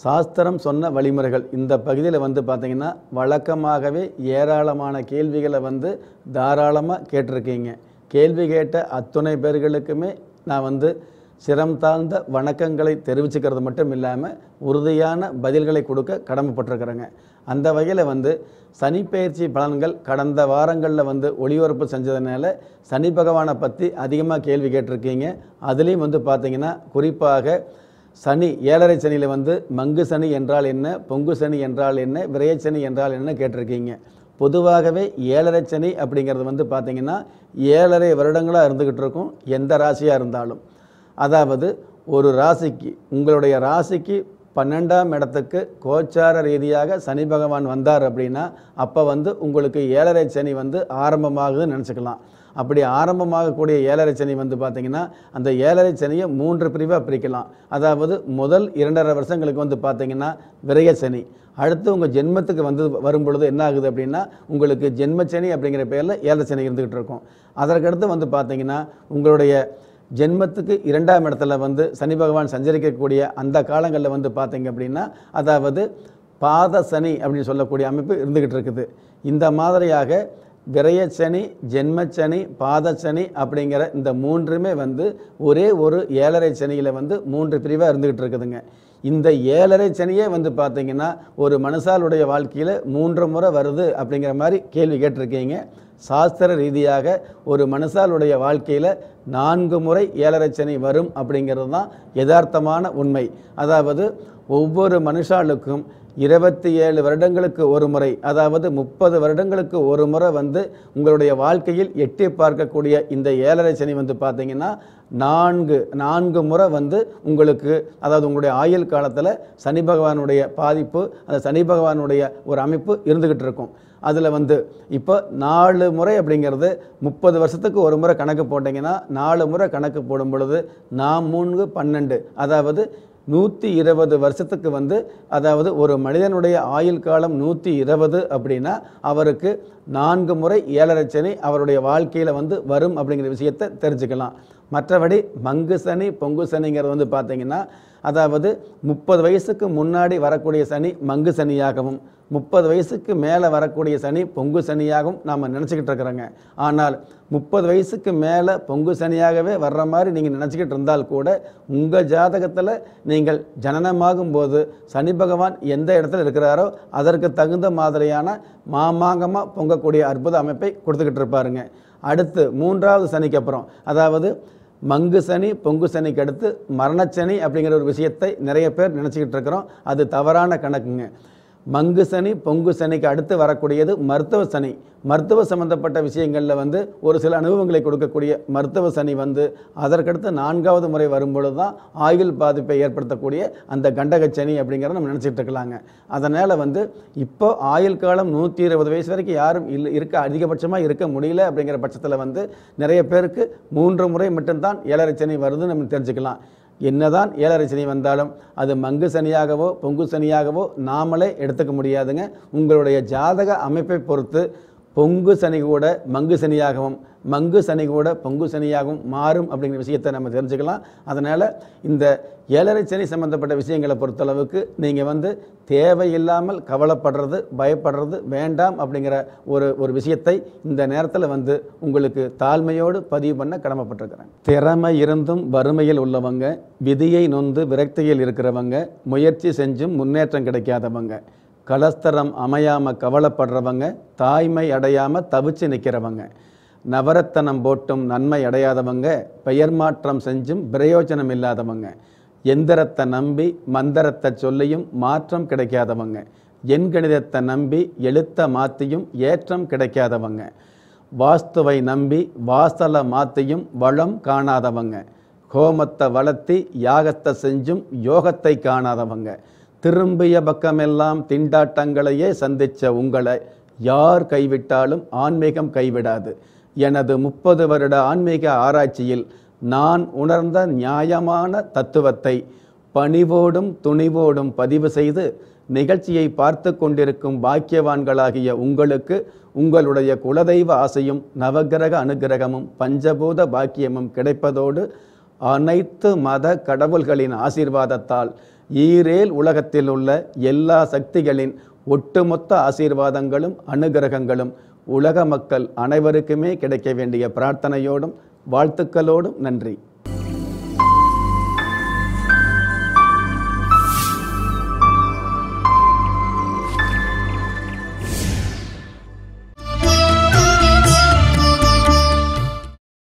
சாஸ்திரம் சொன்ன வழிமுறைகள் இந்த பகுதியில் வந்து பார்த்தீங்கன்னா வழக்கமாகவே ஏராளமான கேள்விகளை வந்து தாராளமாக கேட்டிருக்கீங்க கேள்வி கேட்ட அத்துணை பேர்களுக்குமே நான் வந்து சிரம் தாழ்ந்த வணக்கங்களை தெரிவிச்சுக்கிறது மட்டும் இல்லாமல் உறுதியான பதில்களை கொடுக்க கடமைப்பட்டிருக்கிறேங்க அந்த வகையில் வந்து சனிப்பெயர்ச்சி பலன்கள் கடந்த வாரங்களில் வந்து ஒளிபரப்பு செஞ்சதுனால சனி பகவானை பற்றி அதிகமாக கேள்வி கேட்டிருக்கீங்க அதுலேயும் வந்து பார்த்தீங்கன்னா குறிப்பாக சனி ஏழரை சனியில் வந்து மங்கு சனி என்றால் என்ன பொங்கு சனி என்றால் என்ன விரையச்சனி என்றால் என்ன கேட்டிருக்கீங்க பொதுவாகவே ஏழரை சனி அப்படிங்கிறது வந்து பார்த்திங்கன்னா ஏழரை வருடங்களாக இருந்துக்கிட்டு இருக்கும் எந்த ராசியாக இருந்தாலும் அதாவது ஒரு ராசிக்கு உங்களுடைய ராசிக்கு பன்னெண்டாம் இடத்துக்கு கோச்சார ரீதியாக சனி பகவான் வந்தார் அப்படின்னா அப்போ வந்து உங்களுக்கு ஏழரை சனி வந்து ஆரம்பமாகுதுன்னு நினச்சிக்கலாம் அப்படி ஆரம்பமாகக்கூடிய ஏழரை சனி வந்து பார்த்திங்கன்னா அந்த ஏழரை சனியை மூன்று பிரிவாக பிரிக்கலாம் அதாவது முதல் இரண்டரை வருஷங்களுக்கு வந்து பார்த்திங்கன்னா விரய சனி அடுத்து உங்கள் ஜென்மத்துக்கு வந்து வரும் பொழுது என்ன ஆகுது அப்படின்னா உங்களுக்கு ஜென்மச்சனி அப்படிங்கிற பேரில் ஏழரை சனி இருந்துக்கிட்டு இருக்கும் அதற்கடுத்து வந்து பார்த்திங்கன்னா உங்களுடைய ஜென்மத்துக்கு இரண்டாம் இடத்துல வந்து சனி பகவான் சஞ்சரிக்கக்கூடிய அந்த காலங்களில் வந்து பார்த்தீங்க அப்படின்னா அதாவது பாத சனி அப்படின்னு சொல்லக்கூடிய அமைப்பு இருந்துக்கிட்டு இருக்குது இந்த மாதிரியாக விரயச்சனி ஜென்மச்சனி பாதச்சனி அப்படிங்கிற இந்த மூன்றுமே வந்து ஒரே ஒரு ஏழரை சனியில் வந்து மூன்று பிரிவாக இருந்துக்கிட்டு இருக்குதுங்க இந்த ஏழரை சனியே வந்து பார்த்தீங்கன்னா ஒரு மனுஷாலுடைய வாழ்க்கையில் மூன்று முறை வருது அப்படிங்கிற மாதிரி கேள்வி கேட்டிருக்கீங்க சாஸ்திர ரீதியாக ஒரு மனுஷாலுடைய வாழ்க்கையில் நான்கு முறை ஏழரை சனி வரும் அப்படிங்கிறது தான் யதார்த்தமான உண்மை அதாவது ஒவ்வொரு மனுஷாளுக்கும் இருபத்தி ஏழு வருடங்களுக்கு ஒரு முறை அதாவது முப்பது வருடங்களுக்கு ஒரு முறை வந்து உங்களுடைய வாழ்க்கையில் எட்டி பார்க்கக்கூடிய இந்த ஏழரை சனி வந்து பார்த்தீங்கன்னா நான்கு நான்கு முறை வந்து உங்களுக்கு அதாவது உங்களுடைய ஆயுள் காலத்தில் சனி பகவானுடைய பாதிப்பு அந்த சனி பகவானுடைய ஒரு அமைப்பு இருந்துக்கிட்டு இருக்கும் அதில் வந்து இப்போ நாலு முறை அப்படிங்கிறது முப்பது வருஷத்துக்கு ஒரு முறை கணக்கு போட்டிங்கன்னா நாலு முறை கணக்கு போடும் பொழுது நான் மூணு பன்னெண்டு அதாவது நூற்றி இருபது வருஷத்துக்கு வந்து அதாவது ஒரு மனிதனுடைய ஆயுள் காலம் நூற்றி இருபது அப்படின்னா அவருக்கு நான்கு முறை ஏழரை சனி அவருடைய வாழ்க்கையில் வந்து வரும் அப்படிங்கிற விஷயத்தை தெரிஞ்சுக்கலாம் மற்றபடி மங்கு சனி பொங்கு சனிங்கிறது வந்து பார்த்தீங்கன்னா அதாவது முப்பது வயசுக்கு முன்னாடி வரக்கூடிய சனி மங்கு சனியாகவும் முப்பது வயசுக்கு மேலே வரக்கூடிய சனி பொங்கு சனியாகவும் நாம் நினச்சிக்கிட்டு இருக்கிறோங்க ஆனால் முப்பது வயசுக்கு மேலே பொங்கு சனியாகவே வர்ற மாதிரி நீங்கள் நினச்சிக்கிட்டு இருந்தால் கூட உங்கள் ஜாதகத்தில் நீங்கள் ஜனனமாகும் போது சனி பகவான் எந்த இடத்துல இருக்கிறாரோ அதற்கு தகுந்த மாதிரியான மாமாங்கமாக பொங்கக்கூடிய அற்புத அமைப்பை கொடுத்துக்கிட்டு இருப்பாருங்க அடுத்து மூன்றாவது சனிக்கு அப்புறம் அதாவது மங்கு சனி பொங்கு சனிக்கு அடுத்து மரணச்சனி அப்படிங்கிற ஒரு விஷயத்தை நிறைய பேர் நினச்சிக்கிட்டு இருக்கிறோம் அது தவறான கணக்குங்க மங்கு சனி பொங்கு சனிக்கு அடுத்து வரக்கூடியது மருத்துவ சனி மருத்துவ சம்பந்தப்பட்ட விஷயங்களில் வந்து ஒரு சில அனுபவங்களை கொடுக்கக்கூடிய மருத்துவ சனி வந்து அதற்கடுத்து நான்காவது முறை வரும்பொழுது தான் ஆயுள் பாதிப்பை ஏற்படுத்தக்கூடிய அந்த கண்டக சனி அப்படிங்கிறத நம்ம நினச்சிட்டு இருக்கலாங்க அதனால் வந்து இப்போ ஆயுள் காலம் நூற்றி இருபது வயசு வரைக்கும் யாரும் இல்லை இருக்க அதிகபட்சமாக இருக்க முடியல அப்படிங்கிற பட்சத்தில் வந்து நிறைய பேருக்கு மூன்று முறை மட்டும்தான் ஏழரை சனி வருதுன்னு நம்ம தெரிஞ்சுக்கலாம் என்னதான் ஏழரை சனி வந்தாலும் அது மங்கு சனியாகவோ பொங்கு சனியாகவோ நாமளே எடுத்துக்க முடியாதுங்க உங்களுடைய ஜாதக அமைப்பை பொறுத்து பொங்கு சனி கூட மங்கு சனியாகவும் மங்கு சனி கூட பொங்கு சனியாகவும் மாறும் அப்படிங்கிற விஷயத்தை நம்ம தெரிஞ்சுக்கலாம் அதனால் இந்த ஏழரை சனி சம்பந்தப்பட்ட விஷயங்களை பொறுத்தளவுக்கு நீங்கள் வந்து தேவையில்லாமல் கவலைப்படுறது பயப்படுறது வேண்டாம் அப்படிங்கிற ஒரு ஒரு விஷயத்தை இந்த நேரத்தில் வந்து உங்களுக்கு தாழ்மையோடு பதிவு பண்ண கடமைப்பட்டிருக்கிறேன் திறமை இருந்தும் வறுமையில் உள்ளவங்க விதியை நொந்து விரக்தியில் இருக்கிறவங்க முயற்சி செஞ்சும் முன்னேற்றம் கிடைக்காதவங்க கலஸ்தரம் அமையாமல் கவலைப்படுறவங்க தாய்மை அடையாமல் தவிச்சு நிற்கிறவங்க நவரத்தனம் போட்டும் நன்மை அடையாதவங்க பெயர் மாற்றம் செஞ்சும் பிரயோஜனம் இல்லாதவங்க எந்திரத்தை நம்பி மந்திரத்தை சொல்லியும் மாற்றம் கிடைக்காதவங்க எண்கணிதத்தை நம்பி எழுத்த மாற்றியும் ஏற்றம் கிடைக்காதவங்க வாஸ்துவை நம்பி வாசலை மாற்றியும் வளம் காணாதவங்க ஹோமத்தை வளர்த்தி யாகத்தை செஞ்சும் யோகத்தை காணாதவங்க திரும்பிய பக்கமெல்லாம் திண்டாட்டங்களையே சந்திச்ச உங்களை யார் கைவிட்டாலும் ஆன்மீகம் கைவிடாது எனது முப்பது வருட ஆன்மீக ஆராய்ச்சியில் நான் உணர்ந்த நியாயமான தத்துவத்தை பணிவோடும் துணிவோடும் பதிவு செய்து நிகழ்ச்சியை பார்த்து கொண்டிருக்கும் பாக்கியவான்களாகிய உங்களுக்கு உங்களுடைய குலதெய்வ ஆசையும் நவகிரக அனுகிரகமும் பஞ்சபூத பாக்கியமும் கிடைப்பதோடு அனைத்து மத கடவுள்களின் ஆசீர்வாதத்தால் ஈரேல் உலகத்தில் உள்ள எல்லா சக்திகளின் ஒட்டுமொத்த ஆசீர்வாதங்களும் அனுகிரகங்களும் உலக மக்கள் அனைவருக்குமே கிடைக்க வேண்டிய பிரார்த்தனையோடும் வாழ்த்துக்களோடும் நன்றி